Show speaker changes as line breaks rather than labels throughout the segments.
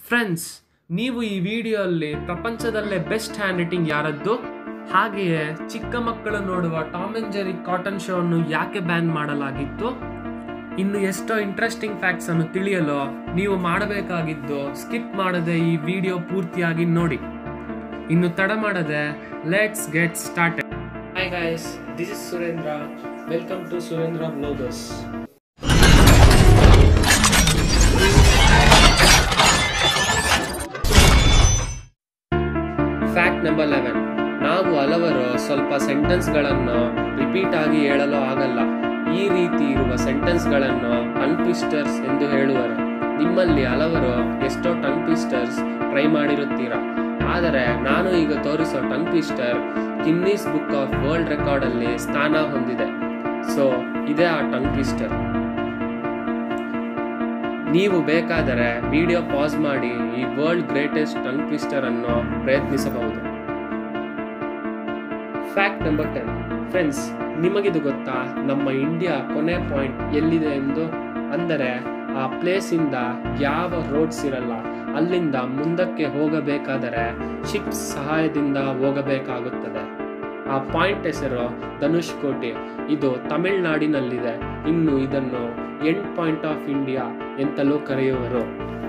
friends ನೀವು ಈ ವಿಡಿಯೋಲ್ಲಿ ಪ್ರಪಂಚದಲ್ಲೇ ಬೆಸ್ಟ್ ಹ್ಯಾಂಡ್ ರೈಟಿಂಗ್ ಯಾರದ್ದು ಹಾಗೆಯೇ ಚಿಕ್ಕ ಮಕ್ಕಳು ನೋಡುವ Tom and Jerry cartoon show ಅನ್ನು ಯಾಕೆ ಬ್ಯಾನ್ ಮಾಡಲಾಗಿತ್ತು ಇನ್ನು ಎಷ್ಟೋ ಇಂಟ್ರೆಸ್ಟಿಂಗ್ ಫ್ಯಾಕ್ಟ್ಸ್ ಅನ್ನು ತಿಳಿಯಲು ನೀವು ಮಾಡಬೇಕಾಗಿದ್ದು ಸ್ಕಿಪ್ ಮಾಡದೆ ಈ ವಿಡಿಯೋ ಪೂರ್ತಿಯಾಗಿ ನೋಡಿ ಇನ್ನು ತಡ ಮಾಡದೆ let's get started hi guys this is Surendra welcome to Surendra bloggers fact number eleven ನಾವು ಹಲವರು ಸ್ವಲ್ಪ ಸೆಂಟೆನ್ಸ್ಗಳನ್ನು ರಿಪೀಟ್ ಆಗಿ ಹೇಳಲು ಆಗಲ್ಲ ಈ ರೀತಿ ಇರುವ ಸೆಂಟೆನ್ಸ್ಗಳನ್ನು ಟಂಗ್ ಟ್ವಿಸ್ಟರ್ಸ್ ಎಂದು ಹೇಳುವರು ನಿಮ್ಮಲ್ಲಿ ಹಲವರು ಎಷ್ಟೋ ಟಂಗ್ ಟ್ವಿಸ್ಟರ್ಸ್ ಟ್ರೈ ಮಾಡಿರುತ್ತೀರಾ ಆದರೆ ನಾನು ಈಗ ತೋರಿಸೋ tongue twister Guinness book of world record ಅಲ್ಲಿ ಸ್ಥಾನ ಹೊಂದಿದೆ ಸೊ ಇದೇ ಆ ಟಂಗ್ ಟ್ವಿಸ್ಟರ್ ನೀವು ಬೇಕಾದರೆ ವಿಡಿಯೋ ಪಾಸ್ ಮಾಡಿ ಈ ವರ್ಲ್ಡ್ ಗ್ರೇಟೆಸ್ಟ್ ಟಂಗ್ ಟ್ವಿಸ್ಟರ್ ಅನ್ನು ಪ್ರಯತ್ನಿಸಬಹುದು ಫ್ಯಾಕ್ಟ್ ನಂಬರ್ ಟೆನ್ ಫ್ರೆಂಡ್ಸ್ ನಿಮಗಿದು ಗೊತ್ತಾ ನಮ್ಮ ಇಂಡಿಯಾ ಕೊನೆ ಪಾಯಿಂಟ್ ಎಲ್ಲಿದೆ ಎಂದು ಅಂದರೆ ಆ ಪ್ಲೇಸ್ ಇಂದ ಯಾವ ರೋಡ್ಸ್ ಇರಲ್ಲ ಅಲ್ಲಿಂದ ಮುಂದಕ್ಕೆ ಹೋಗಬೇಕಾದರೆ ಶಿಪ್ಸ್ ಸಹಾಯದಿಂದ ಹೋಗಬೇಕಾಗುತ್ತದೆ ಆ ಪಾಯಿಂಟ್ ಹೆಸರು ಧನುಷ್ ಕೋಟೆ ಇದು ತಮಿಳುನಾಡಿನಲ್ಲಿದೆ ಇನ್ನು ಇದನ್ನು ಎಂಡ್ ಪಾಯಿಂಟ್ ಆಫ್ ಇಂಡಿಯಾ ಎಂತಲೂ ಕರೆಯುವರು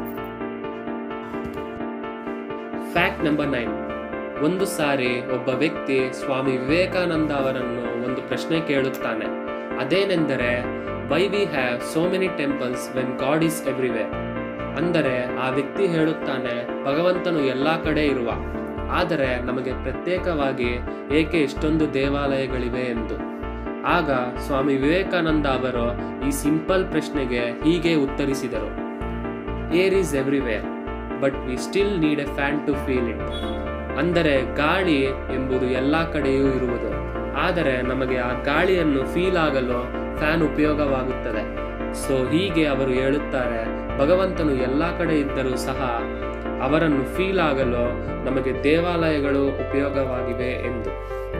ಫ್ಯಾಕ್ಟ್ ನಂಬರ್ ನೈನ್ ಒಂದು ಸಾರಿ ಒಬ್ಬ ವ್ಯಕ್ತಿ ಸ್ವಾಮಿ ವಿವೇಕಾನಂದ ಅವರನ್ನು ಒಂದು ಪ್ರಶ್ನೆ ಕೇಳುತ್ತಾನೆ ಅದೇನೆಂದರೆ why we have so many temples when God is everywhere ಅಂದರೆ ಆ ವ್ಯಕ್ತಿ ಹೇಳುತ್ತಾನೆ ಭಗವಂತನು ಎಲ್ಲ ಕಡೆ ಇರುವ ಆದರೆ ನಮಗೆ ಪ್ರತ್ಯೇಕವಾಗಿ ಏಕೆ ಇಷ್ಟೊಂದು ದೇವಾಲಯಗಳಿವೆ ಎಂದು ಆಗ ಸ್ವಾಮಿ ವಿವೇಕಾನಂದ ಅವರು ಈ ಸಿಂಪಲ್ ಪ್ರಶ್ನೆಗೆ ಹೀಗೆ ಉತ್ತರಿಸಿದರು air is everywhere but we still need a fan to feel it ಅಂದರೆ ಗಾಳಿ ಎಂಬುದು ಎಲ್ಲ ಕಡೆಯೂ ಇರುವುದು ಆದರೆ ನಮಗೆ ಆ ಗಾಳಿಯನ್ನು ಫೀಲ್ ಆಗಲು ಫ್ಯಾನ್ ಉಪಯೋಗವಾಗುತ್ತದೆ ಸೊ ಹೀಗೆ ಅವರು ಹೇಳುತ್ತಾರೆ ಭಗವಂತನು ಎಲ್ಲ ಕಡೆ ಇದ್ದರೂ ಸಹ ಅವರನ್ನು ಫೀಲ್ ಆಗಲು ನಮಗೆ ದೇವಾಲಯಗಳು ಉಪಯೋಗವಾಗಿವೆ ಎಂದು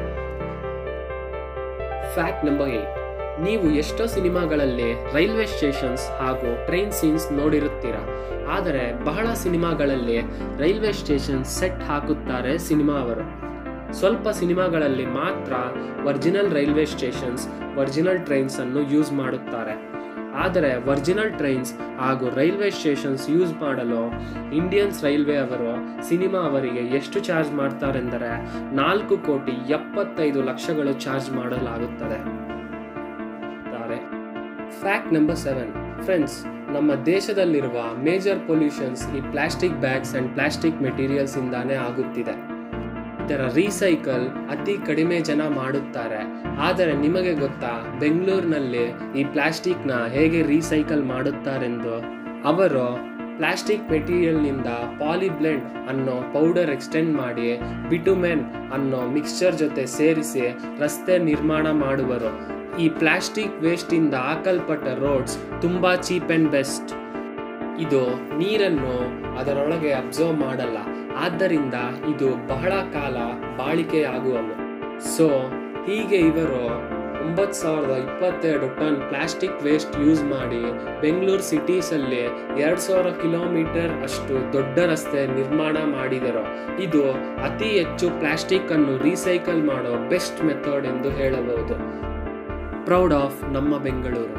ಫ್ಯಾಕ್ಟ್ ನಂಬರ್ ಏಟ್ ನೀವು ಎಷ್ಟೋ ಸಿನಿಮಾಗಳಲ್ಲಿ ರೈಲ್ವೆ ಸ್ಟೇಷನ್ಸ್ ಹಾಗೂ ಟ್ರೈನ್ ಸೀನ್ಸ್ ನೋಡಿರುತ್ತೀರಾ ಆದರೆ ಬಹಳ ಸಿನಿಮಾಗಳಲ್ಲಿ ರೈಲ್ವೆ ಸ್ಟೇಷನ್ ಸೆಟ್ ಹಾಕುತ್ತಾರೆ ಸಿನಿಮಾ ಅವರು ಸ್ವಲ್ಪ ಸಿನಿಮಾಗಳಲ್ಲಿ ಮಾತ್ರ original railway stations original trains ಅನ್ನು ಯೂಸ್ ಮಾಡುತ್ತಾರೆ ಆದರೆ ಒರಿಜಿನಲ್ ಟ್ರೈನ್ಸ್ ಹಾಗೂ ರೈಲ್ವೆ ಸ್ಟೇಷನ್ಸ್ ಯೂಸ್ ಮಾಡಲು ಇಂಡಿಯನ್ಸ್ ರೈಲ್ವೆ ಅವರು ಸಿನಿಮಾ ಅವರಿಗೆ ಎಷ್ಟು ಚಾರ್ಜ್ ಮಾಡ್ತಾರೆಂದರೆ ನಾಲ್ಕು ಕೋಟಿ ಎಪ್ಪತ್ತೈದು ಲಕ್ಷಗಳು ಚಾರ್ಜ್ ಮಾಡಲಾಗುತ್ತದೆ ಫ್ಯಾಕ್ಟ್ ನಂಬರ್ ಸೆವೆನ್ ಫ್ರೆಂಡ್ಸ್ ನಮ್ಮ ದೇಶದಲ್ಲಿರುವ ಮೇಜರ್ ಪೊಲ್ಯೂಷನ್ಸ್ ಈ plastic bags and plastic materials ಇಂದಾನೇ ಆಗುತ್ತಿದೆ ಇದರ ರೀಸೈಕಲ್ ಅತಿ ಕಡಿಮೆ ಜನ ಮಾಡುತ್ತಾರೆ ಆದರೆ ನಿಮಗೆ ಗೊತ್ತಾ ಬೆಂಗಳೂರಿನಲ್ಲಿ ಈ ಪ್ಲಾಸ್ಟಿಕ್ನ ಹೇಗೆ ರೀಸೈಕಲ್ ಮಾಡುತ್ತಾರೆಂದು ಅವರು ಪ್ಲಾಸ್ಟಿಕ್ ಮೆಟೀರಿಯಲ್ನಿಂದ ಪಾಲಿಬ್ಲೆಂಡ್ ಅನ್ನೋ ಪೌಡರ್ ಎಕ್ಸ್ಟೆಂಡ್ ಮಾಡಿ ಬಿಟುಮೆನ್ ಅನ್ನೋ ಮಿಕ್ಸ್ಚರ್ ಜೊತೆ ಸೇರಿಸಿ ರಸ್ತೆ ನಿರ್ಮಾಣ ಮಾಡುವರು ಈ ಪ್ಲಾಸ್ಟಿಕ್ ವೇಸ್ಟ್ ಇಂದ ಹಾಕಲ್ಪಟ್ಟ ರೋಡ್ಸ್ ತುಂಬಾ ಚೀಪ್ ಅಂಡ್ ಬೆಸ್ಟ್ ಇದು ನೀರನ್ನು ಅದರೊಳಗೆ ಅಬ್ಸರ್ವ್ ಮಾಡಲ್ಲ ಆದ್ದರಿಂದ ಇದು ಬಹಳ ಕಾಲ ಬಾಳಿಕೆಯಾಗುವವು ಸೊ ಹೀಗೆ ಇವರು ಒಂಬತ್ತು ಸಾವಿರದ ಇಪ್ಪತ್ತೆರಡು ಟನ್ ಪ್ಲಾಸ್ಟಿಕ್ ವೇಸ್ಟ್ ಯೂಸ್ ಮಾಡಿ ಬೆಂಗಳೂರು ಸಿಟೀಸಲ್ಲಿ ಎರಡು ಸಾವಿರ ಕಿಲೋಮೀಟರ್ ಅಷ್ಟು ದೊಡ್ಡ ರಸ್ತೆ ನಿರ್ಮಾಣ ಮಾಡಿದರು ಇದು ಅತಿ ಹೆಚ್ಚು ಪ್ಲಾಸ್ಟಿಕ್ ಅನ್ನು ರೀಸೈಕಲ್ ಮಾಡೋ ಬೆಸ್ಟ್ ಮೆಥಡ್ ಎಂದು ಹೇಳಬಹುದು ಪ್ರೌಡ್ ಆಫ್ ನಮ್ಮ Bengaluru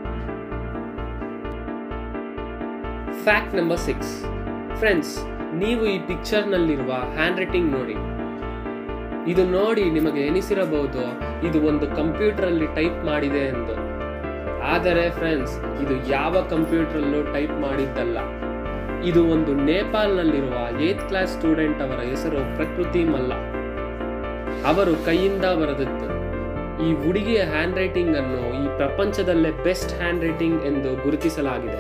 fact number six friends ನೀವು ಈ ಪಿಕ್ಚರ್ನಲ್ಲಿರುವ ಹ್ಯಾಂಡ್ ರೈಟಿಂಗ್ ನೋಡಿ ಇದು ನೋಡಿ ನಿಮಗೆ ಎನಿಸಿರಬಹುದು ಇದು ಒಂದು ಕಂಪ್ಯೂಟರ್ ಅಲ್ಲಿ ಟೈಪ್ ಮಾಡಿದೆ ಎಂದು ಆದರೆ ಫ್ರೆಂಡ್ಸ್ ಇದು ಯಾವ ಕಂಪ್ಯೂಟರಲ್ಲೂ ಟೈಪ್ ಮಾಡಿದ್ದಲ್ಲ ಇದು ಒಂದು ನೇಪಾಲ್ನಲ್ಲಿರುವ ಏತ್ ಕ್ಲಾಸ್ ಸ್ಟೂಡೆಂಟ್ ಅವರ ಹೆಸರು ಪ್ರಕೃತಿ ಮಲ್ಲ ಅವರು ಕೈಯಿಂದ ಬರೆದದ್ದು ಈ ಹುಡುಗಿಯ ಹ್ಯಾಂಡ್ ರೈಟಿಂಗ್ ಅನ್ನು ಈ ಪ್ರಪಂಚದಲ್ಲೇ ಬೆಸ್ಟ್ ಹ್ಯಾಂಡ್ ರೈಟಿಂಗ್ ಎಂದು ಗುರುತಿಸಲಾಗಿದೆ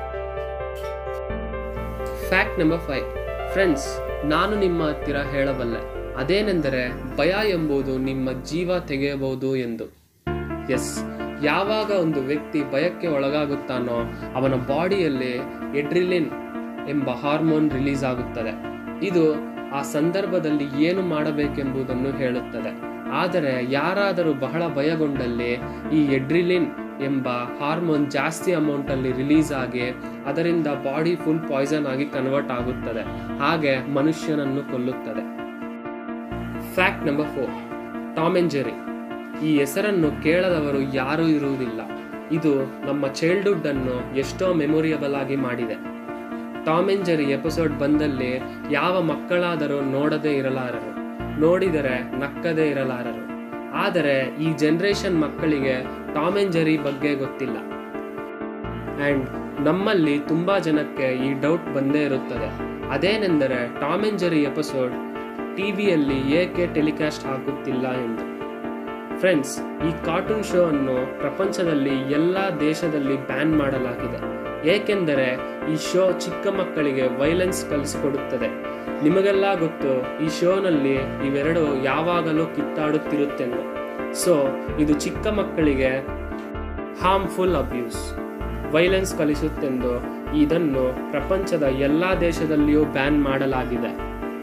ಫ್ಯಾಕ್ಟ್ ನಂಬರ್ ಫೈವ್ ಫ್ರೆಂಡ್ಸ್ ನಾನು ನಿಮ್ಮ ಹತ್ತಿರ ಹೇಳಬಲ್ಲೆ ಅದೇನೆಂದರೆ ಭಯ ಎಂಬುದು ನಿಮ್ಮ ಜೀವ ತೆಗೆಯಬಹುದು ಎಂದು ಎಸ್ ಯಾವಾಗ ಒಂದು ವ್ಯಕ್ತಿ ಭಯಕ್ಕೆ ಒಳಗಾಗುತ್ತಾನೋ ಅವನ ಬಾಡಿಯಲ್ಲಿ ಎಡ್ರಿಲಿನ್ ಎಂಬ ಹಾರ್ಮೋನ್ ರಿಲೀಸ್ ಆಗುತ್ತದೆ ಇದು ಆ ಸಂದರ್ಭದಲ್ಲಿ ಏನು ಮಾಡಬೇಕೆಂಬುದನ್ನು ಹೇಳುತ್ತದೆ ಆದರೆ ಯಾರಾದರೂ ಬಹಳ ಭಯಗೊಂಡಲ್ಲಿ ಈ ಎಡ್ರಿಲಿನ್ ಎಂಬ ಹಾರ್ಮೋನ್ ಜಾಸ್ತಿ ಅಮೌಂಟಲ್ಲಿ ರಿಲೀಸ್ ಆಗಿ ಅದರಿಂದ ಬಾಡಿ ಫುಲ್ ಪಾಯ್ಸನ್ ಆಗಿ ಕನ್ವರ್ಟ್ ಆಗುತ್ತದೆ ಹಾಗೆ ಮನುಷ್ಯನನ್ನು ಕೊಲ್ಲುತ್ತದೆ fact number four Tom and Jerry ಈ ಹೆಸರನ್ನು ಕೇಳದವರು ಯಾರೂ ಇರುವುದಿಲ್ಲ ಇದು ನಮ್ಮ ಚೈಲ್ಡ್ಹುಡ್ ಅನ್ನು ಎಷ್ಟೋ ಮೆಮೊರಿಯಬಲ್ ಆಗಿ ಮಾಡಿದೆ ಟಾಮ್ ಅಂಡ್ ಜೆರಿ ಎಪಿಸೋಡ್ ಬಂದಲ್ಲಿ ಯಾವ ಮಕ್ಕಳಾದರೂ ನೋಡದೇ ಇರಲಾರರು ನೋಡಿದರೆ ನಕ್ಕದೇ ಇರಲಾರರು ಆದರೆ ಈ ಜನರೇಷನ್ ಮಕ್ಕಳಿಗೆ ಟಾಮ್ ಅಂಡ್ ಜೆರಿ ಬಗ್ಗೆ ಗೊತ್ತಿಲ್ಲ ಆ್ಯಂಡ್ ನಮ್ಮಲ್ಲಿ ತುಂಬ ಜನಕ್ಕೆ ಈ ಡೌಟ್ ಬಂದೇ ಇರುತ್ತದೆ ಅದೇನೆಂದರೆ ಟಾಮ್ ಅಂಡ್ ಜೆರಿ ಎಪಿಸೋಡ್ ಟಿ ವಿಯಲ್ಲಿ ಏಕೆ ಟೆಲಿಕಾಸ್ಟ್ ಆಗುತ್ತಿಲ್ಲ ಎಂದು ಫ್ರೆಂಡ್ಸ್ ಈ ಕಾರ್ಟೂನ್ ಶೋ ಅನ್ನು ಪ್ರಪಂಚದಲ್ಲಿ ಎಲ್ಲ ದೇಶದಲ್ಲಿ ಬ್ಯಾನ್ ಮಾಡಲಾಗಿದೆ ಏಕೆಂದರೆ ಈ ಶೋ ಚಿಕ್ಕ ಮಕ್ಕಳಿಗೆ ವೈಲೆನ್ಸ್ ಕಲಿಸಿಕೊಡುತ್ತದೆ ನಿಮಗೆಲ್ಲ ಗೊತ್ತು ಈ ಶೋನಲ್ಲಿ ಇವೆರಡು ಯಾವಾಗಲೂ ಕಿತ್ತಾಡುತ್ತಿರುತ್ತೆಂದು ಸೊ ಇದು ಚಿಕ್ಕ ಮಕ್ಕಳಿಗೆ ಹಾರ್ಮ್ಫುಲ್ ಅಬ್ಯೂಸ್ ವೈಲೆನ್ಸ್ ಕಲಿಸುತ್ತೆಂದು ಇದನ್ನು ಪ್ರಪಂಚದ ಎಲ್ಲ ದೇಶದಲ್ಲಿಯೂ ಬ್ಯಾನ್ ಮಾಡಲಾಗಿದೆ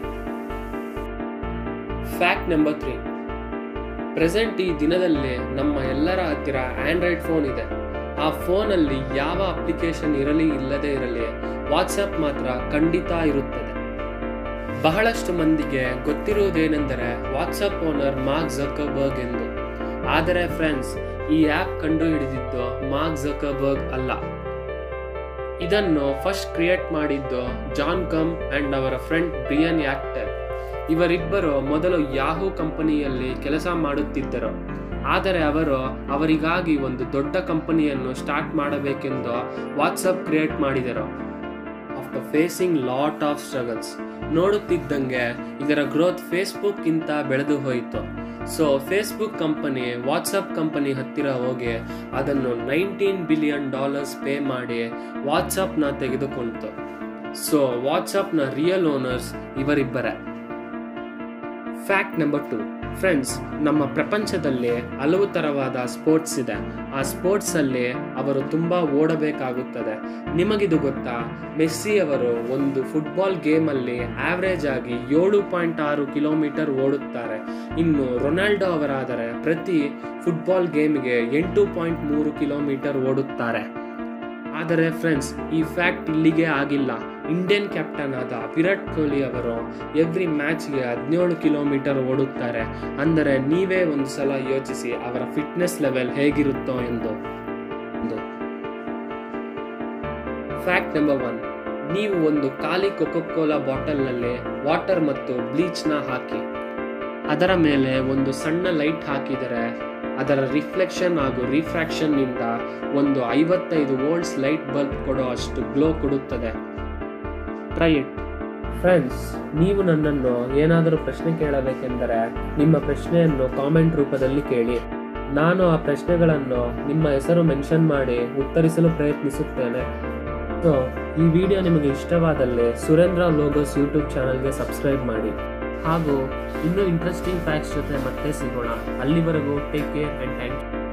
ಫ್ಯಾಕ್ಟ್ ನಂಬರ್ ತ್ರೀ ಪ್ರೆಸೆಂಟ್ ಈ ದಿನದಲ್ಲಿ ನಮ್ಮ ಎಲ್ಲರ ಹತ್ತಿರ ಆಂಡ್ರಾಯ್ಡ್ ಫೋನ್ ಇದೆ ಆ ಫೋನಲ್ಲಿ ಯಾವ ಅಪ್ಲಿಕೇಶನ್ ಇರಲಿ ಇಲ್ಲದೇ ಇರಲಿ ವಾಟ್ಸಪ್ ಮಾತ್ರ ಖಂಡಿತ ಇರುತ್ತದೆ ಬಹಳಷ್ಟು ಮಂದಿಗೆ ಗೊತ್ತಿರುವುದೇನೆಂದರೆ ವಾಟ್ಸಪ್ ಓನರ್ ಮಾರ್ಕ್ ಜಕರ್ಬರ್ಗ್ ಎಂದು ಆದರೆ ಫ್ರೆಂಡ್ಸ್ ಈ ಆ್ಯಪ್ ಕಂಡುಹಿಡಿದಿದ್ದು ಮಾರ್ಕ್ ಜಕರ್ಬರ್ಗ್ ಅಲ್ಲ ಇದನ್ನು ಫಸ್ಟ್ ಕ್ರಿಯೇಟ್ ಮಾಡಿದ್ದು ಜಾನ್ ಕಮ್ ಅಂಡ್ ಅವರ ಫ್ರೆಂಡ್ ಬ್ರಿಯನ್ ಯಾಕ್ಟರ್ ಇವರಿಬ್ಬರು ಮೊದಲು ಯಾಹೂ ಕಂಪನಿಯಲ್ಲಿ ಕೆಲಸ ಮಾಡುತ್ತಿದ್ದರು ಆದರೆ ಅವರು ಅವರಿಗಾಗಿ ಒಂದು ದೊಡ್ಡ ಕಂಪನಿಯನ್ನು ಸ್ಟಾರ್ಟ್ ಮಾಡಬೇಕೆಂದು ವಾಟ್ಸಪ್ ಕ್ರಿಯೇಟ್ ಮಾಡಿದರು after facing lot of struggles ನೋಡುತ್ತಿದ್ದಂಗೆ ಇದರ ಗ್ರೋತ್ ಫೇಸ್ಬುಕ್ಗಿಂತ ಬೆಳೆದು ಹೋಯಿತು so Facebook company WhatsApp company ಹತ್ತಿರ ಹೋಗಿ ಅದನ್ನು ನೈನ್ಟೀನ್ ಬಿಲಿಯನ್ ಡಾಲರ್ಸ್ ಪೇ ಮಾಡಿ ವಾಟ್ಸಪ್ನ ತೆಗೆದುಕೊಂಡಿತು ಸೊ ವಾಟ್ಸಪ್ನ ರಿಯಲ್ ಓನರ್ಸ್ ಇವರಿಬ್ಬರೇ ಫ್ಯಾಕ್ಟ್ ನಂಬರ್ ಟು ಫ್ರೆಂಡ್ಸ್ ನಮ್ಮ ಪ್ರಪಂಚದಲ್ಲಿ ಹಲವು ಥರವಾದ ಸ್ಪೋರ್ಟ್ಸ್ ಇದೆ ಆ ಸ್ಪೋರ್ಟ್ಸಲ್ಲಿ ಅವರು ತುಂಬ ಓಡಬೇಕಾಗುತ್ತದೆ ನಿಮಗಿದು ಗೊತ್ತಾ ಮೆಸ್ಸಿ ಅವರು ಒಂದು ಫುಟ್ಬಾಲ್ ಗೇಮಲ್ಲಿ ಆವ್ರೇಜ್ ಆಗಿ ಏಳು ಪಾಯಿಂಟ್ ಆರು ಕಿಲೋಮೀಟರ್ ಓಡುತ್ತಾರೆ ಇನ್ನು ರೊನಾಲ್ಡೋ ಅವರಾದರೆ ಪ್ರತಿ ಫುಟ್ಬಾಲ್ ಗೇಮ್ಗೆ ಎಂಟು ಪಾಯಿಂಟ್ ಮೂರು ಕಿಲೋಮೀಟರ್ ಓಡುತ್ತಾರೆ ಆದರೆ ಫ್ರೆಂಡ್ಸ್ ಈ ಫ್ಯಾಕ್ಟ್ ಇಲ್ಲಿಗೆ ಆಗಿಲ್ಲ ಇಂಡಿಯನ್ ಕ್ಯಾಪ್ಟನ್ ಆದ ವಿರಾಟ್ ಕೊಹ್ಲಿ ಅವರು ಎವ್ರಿ ಮ್ಯಾಚ್ಗೆ ಹದಿನೇಳು ಕಿಲೋಮೀಟರ್ ಓಡುತ್ತಾರೆ ಅಂದರೆ ನೀವೇ ಒಂದು ಸಲ ಯೋಚಿಸಿ ಅವರ ಫಿಟ್ನೆಸ್ ಲೆವೆಲ್ ಹೇಗಿರುತ್ತೋ ಎಂದು ಫ್ಯಾಕ್ಟ್ ನಂಬರ್ ಒನ್ ನೀವು ಒಂದು ಖಾಲಿ ಕೊಕೊಕೋಲಾ ಬಾಟಲ್ನಲ್ಲಿ ವಾಟರ್ ಮತ್ತು ಬ್ಲೀಚ್ನ ಹಾಕಿ ಅದರ ಮೇಲೆ ಒಂದು ಸಣ್ಣ ಲೈಟ್ ಹಾಕಿದರೆ ಅದರ ರಿಫ್ಲೆಕ್ಷನ್ ಹಾಗೂ ರಿಫ್ರಾಕ್ಷನ್ನಿಂದ ಒಂದು ಐವತ್ತೈದು ವೋಲ್ಟ್ಸ್ ಲೈಟ್ ಬಲ್ಬ್ ಕೊಡೋ ಅಷ್ಟು ಗ್ಲೋ ಕೊಡುತ್ತದೆ ಟ್ರೈ ಇಟ್ ಫ್ರೆಂಡ್ಸ್ ನೀವು ನನ್ನನ್ನು ಏನಾದರೂ ಪ್ರಶ್ನೆ ಕೇಳಬೇಕೆಂದರೆ ನಿಮ್ಮ ಪ್ರಶ್ನೆಯನ್ನು ಕಾಮೆಂಟ್ ರೂಪದಲ್ಲಿ ಕೇಳಿ ನಾನು ಆ ಪ್ರಶ್ನೆಗಳನ್ನು ನಿಮ್ಮ ಹೆಸರು ಮೆನ್ಷನ್ ಮಾಡಿ ಉತ್ತರಿಸಲು ಪ್ರಯತ್ನಿಸುತ್ತೇನೆ ಸೊ ಈ ವಿಡಿಯೋ ನಿಮಗೆ ಇಷ್ಟವಾದಲ್ಲಿ ಸುರೇಂದ್ರ ಲೋಗೋಸ್ ಯೂಟ್ಯೂಬ್ ಚಾನಲ್ಗೆ ಸಬ್ಸ್ಕ್ರೈಬ್ ಮಾಡಿ ಹಾಗೂ ಇನ್ನೂ ಇಂಟ್ರೆಸ್ಟಿಂಗ್ ಫ್ಯಾಕ್ಟ್ಸ್ ಜೊತೆ ಮತ್ತೆ ಸಿಗೋಣ ಅಲ್ಲಿವರೆಗೂ take care and thank you